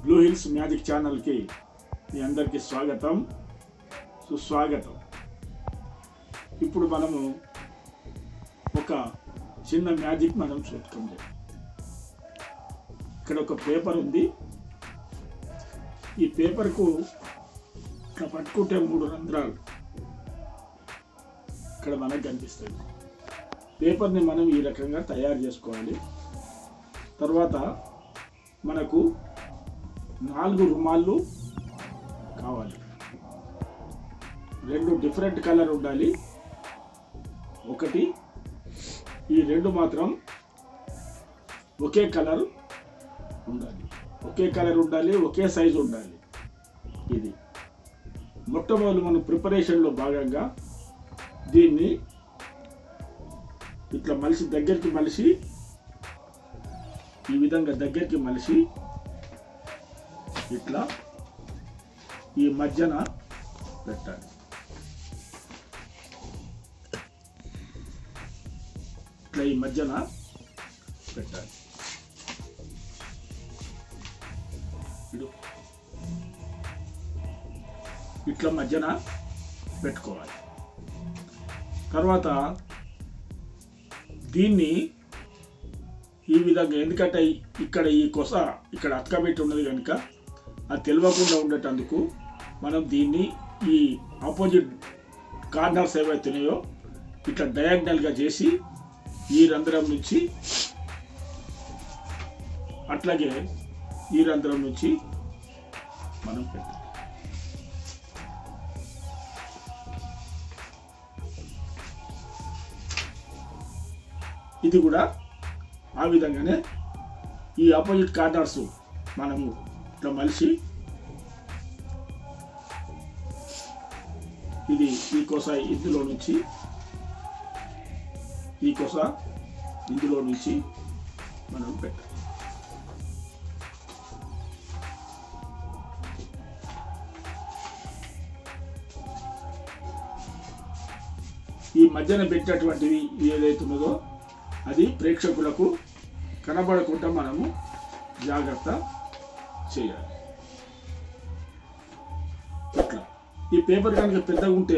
Blue hills magic ఛానల్కి మీ అందరికీ స్వాగతం సుస్వాగతం ఇప్పుడు మనము ఒక చిన్న మ్యాజిక్ మనం చూసుకుందాం ఇక్కడ ఒక పేపర్ ఉంది ఈ పేపర్కు ఇట్లా పట్టుకుంటే మూడు రంధ్రాలు ఇక్కడ మనకు కనిపిస్తుంది పేపర్ని మనం ఈ రకంగా తయారు చేసుకోవాలి తర్వాత మనకు నాలుగు రుమాళ్ళు కావాలి రెండు డిఫరెంట్ కలర్ ఉండాలి ఒకటి ఈ రెండు మాత్రం ఒకే కలర్ ఉండాలి ఒకే కలర్ ఉండాలి ఒకే సైజు ఉండాలి ఇది మొట్టమొదటి మన ప్రిపరేషన్లో భాగంగా దీన్ని ఇట్లా మలిసి దగ్గరికి మలిసి ఈ విధంగా దగ్గరికి మలిసి ఇట్లా ఈ మధ్యన పెట్టాలి ఇట్లా ఈ మధ్యన పెట్టాలి ఇడు. ఇట్లా మధ్యన పెట్టుకోవాలి తర్వాత దీన్ని ఈ విధంగా ఎందుకంటే ఇక్కడ ఈ కొస ఇక్కడ అతకబెట్టి ఉన్నది కనుక అది తెలియకుండా ఉండేటందుకు మనం దీన్ని ఈ ఆపోజిట్ కార్నర్స్ ఏవైతున్నాయో ఇట్లా డయాగ్నల్గా చేసి ఈ రంధ్రం నుంచి అట్లాగే ఈ రంధ్రం నుంచి మనం పెట్టాలి ఇది కూడా ఆ విధంగానే ఈ ఆపోజిట్ కార్నర్స్ మనము ఇట్లా మలిసి ఇది ఈ కొస ఇందులో నుంచి ఈ కొస ఇందులో నుంచి మనం పెట్టాలి ఈ మధ్యన పెట్టినటువంటిది ఏదైతున్నదో అది ప్రేక్షకులకు కనబడకుండా మనము జాగ్రత్త చేయాలి ఇట్లా ఈ పేపర్ కనుక పెద్దగా ఉంటే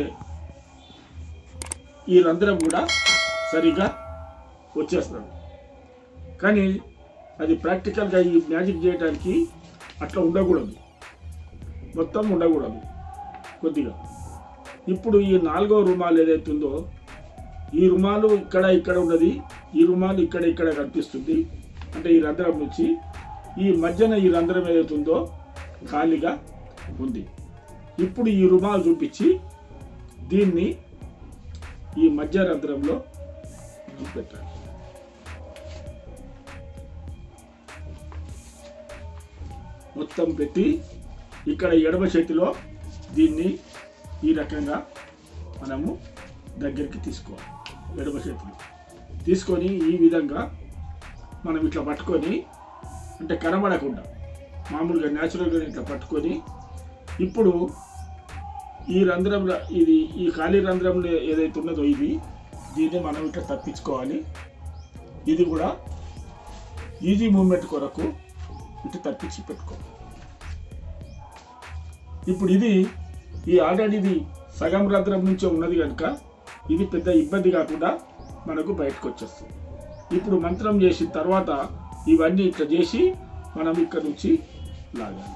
ఈ రంధ్రం కూడా సరిగా వచ్చేస్తుంది కానీ అది ప్రాక్టికల్గా ఈ మ్యాజిక్ చేయడానికి అట్లా ఉండకూడదు మొత్తం ఉండకూడదు కొద్దిగా ఇప్పుడు ఈ నాలుగో రుమాలు ఏదైతే ఉందో ఈ రుమాలు ఇక్కడ ఇక్కడ ఉన్నది ఈ రుమాలు ఇక్కడ ఇక్కడ కనిపిస్తుంది అంటే ఈ రంధ్రం నుంచి ఈ మధ్యన ఈ రంధ్రం ఏదైతే ఉందో ఖాళీగా ఉంది ఇప్పుడు ఈ రుమాలు చూపించి దీన్ని ఈ మధ్య రంధ్రంలో పెట్టాలి మొత్తం పెట్టి ఇక్కడ ఎడమ చేతిలో దీన్ని ఈ రకంగా మనము దగ్గరికి తీసుకోవాలి ఎడమ చేతిలో తీసుకొని ఈ విధంగా మనం ఇట్లా పట్టుకొని అంటే కనబడకుండా మామూలుగా న్యాచురల్గా ఇట్లా పట్టుకొని ఇప్పుడు ఈ రంధ్రంలో ఇది ఈ ఖాళీ రంధ్రంలో ఏదైతే ఉన్నదో ఇది దీన్ని మనం ఇట్లా తప్పించుకోవాలి ఇది కూడా ఈజీ మూమెంట్ కొరకు ఇటు తప్పించి పెట్టుకోవాలి ఇప్పుడు ఇది ఈ ఆల్రెడీ ఇది సగం రంధ్రం నుంచే ఉన్నది కనుక ఇది పెద్ద ఇబ్బంది కాకుండా మనకు బయటకు వచ్చేస్తుంది ఇప్పుడు మంత్రం చేసిన తర్వాత ఇవన్నీ ఇట్లా చేసి మనం ఇక్కడ నుంచి లాగాలి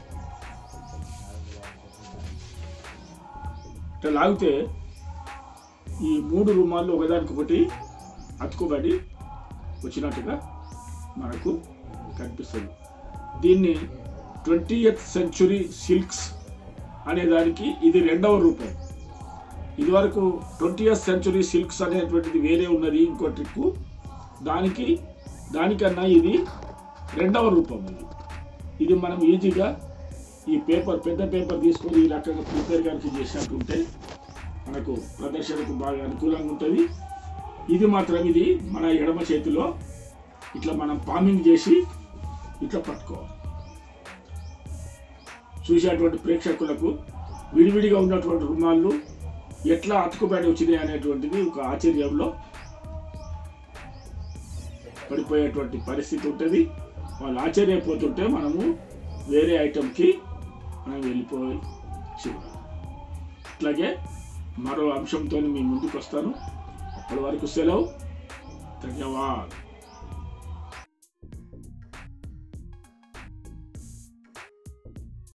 ఇట్లా లాగితే ఈ మూడు రుమాలు ఒకదానికొకటి అతుకుబడి వచ్చినట్టుగా మనకు కనిపిస్తుంది దీన్ని ట్వంటీ ఎయిత్ సెంచురీ సిల్క్స్ అనే దానికి ఇది రెండవ రూపం ఇదివరకు ట్వంటీ ఎయిత్ సెంచురీ సిల్క్స్ అనేటువంటిది వేరే ఉన్నది ఇంకో ట్రిక్ దానికి దానికన్నా ఇది రెండవ రూపం ఇది ఇది మనం ఈజీగా ఈ పేపర్ పెద్ద పేపర్ తీసుకొని ఈ రకంగా ప్రిపేర్ కనుక చేసినట్టుంటే మనకు ప్రదర్శనకు బాగా అనుకూలంగా ఉంటుంది ఇది మాత్రం ఇది మన ఎడమ చేతిలో ఇట్లా మనం పామింగ్ చేసి ఇట్లా పట్టుకోవాలి చూసేటువంటి ప్రేక్షకులకు విడివిడిగా ఉన్నటువంటి రుమాళ్ళు ఎట్లా అతుకుబడి వచ్చినాయి అనేటువంటిది ఒక ఆశ్చర్యంలో పడిపోయేటువంటి పరిస్థితి ఉంటుంది వాళ్ళు ఆశ్చర్యపోతుంటే మనము వేరే ఐటెంకి మనం వెళ్ళిపోయి చూడాలి అట్లాగే మరో అంశంతో మీ ముందుకు వస్తాను అప్పటి వరకు సెలవు ధన్యవాదాలు